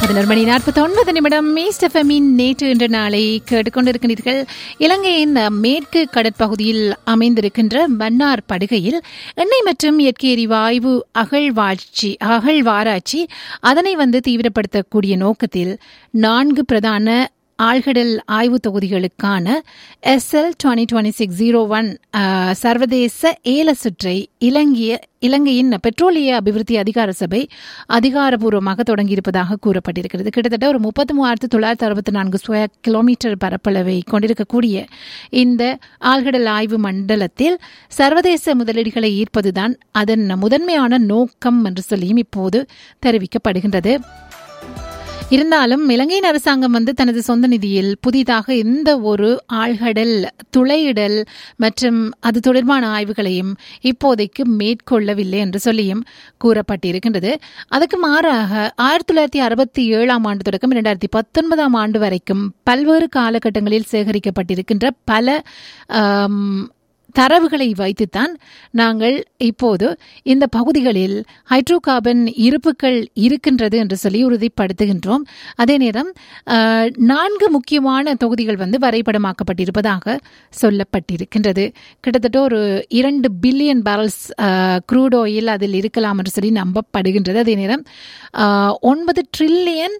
பதினோரு மணி நாற்பத்தி ஒன்பது நிமிடம் மீஸ்டஃபமின் நேற்று என்ற நாளை கேட்டுக்கொண்டிருக்கிறீர்கள் இலங்கையின் மேற்கு கடற்பகுதியில் அமைந்திருக்கின்ற மன்னார் படுகையில் எண்ணெய் மற்றும் இயற்கை எரிவாயு அகழ்வாட்சி அகழ்வாராய்ச்சி அதனை வந்து தீவிரப்படுத்தக்கூடிய நோக்கத்தில் நான்கு பிரதான ஆழ்கடல் ஆய்வு தொகுதிகளுக்கான SL twenty twenty six zero one சர்வதேச ஏல சுற்றை இலங்கைய இலங்கையின் பெட்ரோலிய அபிவிருத்தி அதிகார சபை அதிகாரப்பூர்வமாக தொடங்கியிருப்பதாக கூறப்பட்டிருக்கிறது கிட்டத்தட்ட ஒரு முப்பத்தி மூவாயிரத்து தொள்ளாயிரத்து அறுபத்தி நான்கு ஸ்கொயர் கிலோமீட்டர் பரப்பளவை கொண்டிருக்கக்கூடிய இந்த ஆழ்கடல் ஆய்வு மண்டலத்தில் சர்வதேச முதலீடுகளை ஈர்ப்பதுதான் அதன் முதன்மையான நோக்கம் என்று சொல்லியும் இப்போது தெரிவிக்கப்படுகின்றது இருந்தாலும் இலங்கையின் அரசாங்கம் வந்து தனது சொந்த நிதியில் புதிதாக எந்த ஒரு ஆழ்கடல் துளையிடல் மற்றும் அது தொடர்பான ஆய்வுகளையும் இப்போதைக்கு மேற்கொள்ளவில்லை என்று சொல்லியும் கூறப்பட்டிருக்கின்றது அதுக்கு மாறாக ஆயிரத்தி தொள்ளாயிரத்தி அறுபத்தி ஏழாம் ஆண்டு தொடக்கம் இரண்டாயிரத்தி பத்தொன்பதாம் ஆண்டு வரைக்கும் பல்வேறு காலகட்டங்களில் சேகரிக்கப்பட்டிருக்கின்ற பல தரவுகளை வைத்துத்தான் நாங்கள் இப்போது இந்த பகுதிகளில் ஹைட்ரோ கார்பன் இருப்புகள் இருக்கின்றது என்று சொல்லி உறுதிப்படுத்துகின்றோம் அதே நேரம் நான்கு முக்கியமான தொகுதிகள் வந்து வரைபடமாக்கப்பட்டிருப்பதாக சொல்லப்பட்டிருக்கின்றது கிட்டத்தட்ட ஒரு இரண்டு பில்லியன் பேரல்ஸ் க்ரூட் ஆயில் அதில் இருக்கலாம் என்று சொல்லி நம்பப்படுகின்றது அதே நேரம் ஒன்பது ட்ரில்லியன்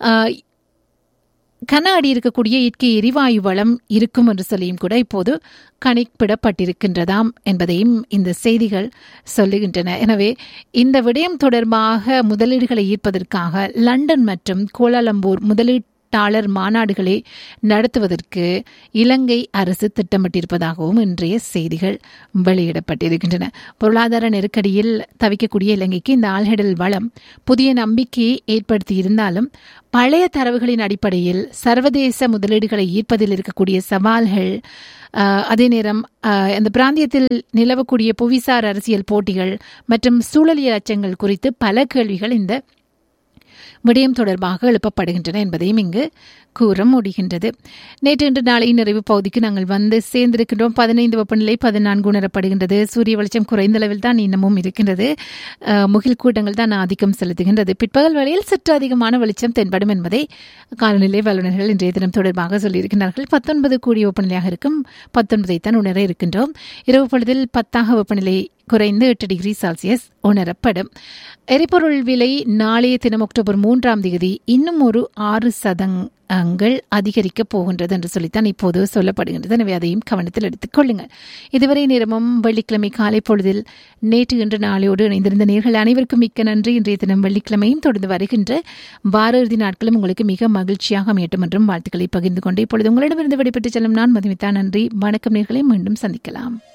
கன அடி இருக்கக்கூடிய இயற்கை எரிவாயு வளம் இருக்கும் என்று சொல்லியும் கூட இப்போது கணிப்பிடப்பட்டிருக்கின்றதாம் என்பதையும் இந்த செய்திகள் சொல்லுகின்றன எனவே இந்த விடயம் தொடர்பாக முதலீடுகளை ஈர்ப்பதற்காக லண்டன் மற்றும் கோலாலம்பூர் முதலீட்டு டாலர் மாநாடுகளை நடத்துவதற்கு இலங்கை அரசு திட்டமிட்டிருப்பதாகவும் இன்றைய செய்திகள் வெளியிடப்பட்டிருக்கின்றன பொருளாதார நெருக்கடியில் தவிக்கக்கூடிய இலங்கைக்கு இந்த ஆழ்கடல் வளம் புதிய நம்பிக்கையை ஏற்படுத்தி இருந்தாலும் பழைய தரவுகளின் அடிப்படையில் சர்வதேச முதலீடுகளை ஈர்ப்பதில் இருக்கக்கூடிய சவால்கள் அதே நேரம் அந்த பிராந்தியத்தில் நிலவக்கூடிய புவிசார் அரசியல் போட்டிகள் மற்றும் சூழலியல் அச்சங்கள் குறித்து பல கேள்விகள் இந்த விடயம் தொடர்பாக எழுப்பப்படுகின்றன என்பதையும் இங்கு கூற முடிகின்றது நேற்று இன்று நாளை நிறைவு பகுதிக்கு நாங்கள் வந்து சேர்ந்திருக்கின்றோம் பதினைந்து வெப்பநிலை பதினான்கு உணரப்படுகின்றது சூரிய வெளிச்சம் குறைந்த அளவில் தான் இன்னமும் இருக்கின்றது முகில் கூட்டங்கள் தான் ஆதிக்கம் செலுத்துகின்றது பிற்பகல் வேளையில் சற்று அதிகமான வெளிச்சம் தென்படும் என்பதை காலநிலை வல்லுநர்கள் இன்றைய தினம் தொடர்பாக சொல்லியிருக்கிறார்கள் பத்தொன்பது கூடிய வெப்பநிலையாக இருக்கும் பத்தொன்பதை தான் உணர இருக்கின்றோம் இரவு பொழுதில் பத்தாக வெப்பநிலை குறைந்து எட்டு டிகிரி செல்சியஸ் உணரப்படும் எரிபொருள் விலை நாளைய தினம் அக்டோபர் மூன்றாம் தேதி இன்னும் ஒரு ஆறு சதங்கள் அதிகரிக்கப் போகின்றது என்று சொல்லித்தான் இப்போது சொல்லப்படுகின்றது எனவே அதையும் கவனத்தில் எடுத்துக் கொள்ளுங்கள் இதுவரை நேரமும் வெள்ளிக்கிழமை காலை பொழுதில் நேற்று இன்று நாளையோடு இணைந்திருந்த நேர்கள் அனைவருக்கும் மிக்க நன்றி இன்றைய தினம் வெள்ளிக்கிழமையும் தொடர்ந்து வருகின்ற வார இறுதி நாட்களும் உங்களுக்கு மிக மகிழ்ச்சியாக அமையட்டும் என்றும் வாழ்த்துக்களை பகிர்ந்து கொண்டு இப்பொழுது உங்களிடமிருந்து விடைபெற்று செல்லும் நான் மதுமிதா நன்றி வணக்கம் நேர்களை மீண்டும் சந்திக்கலாம்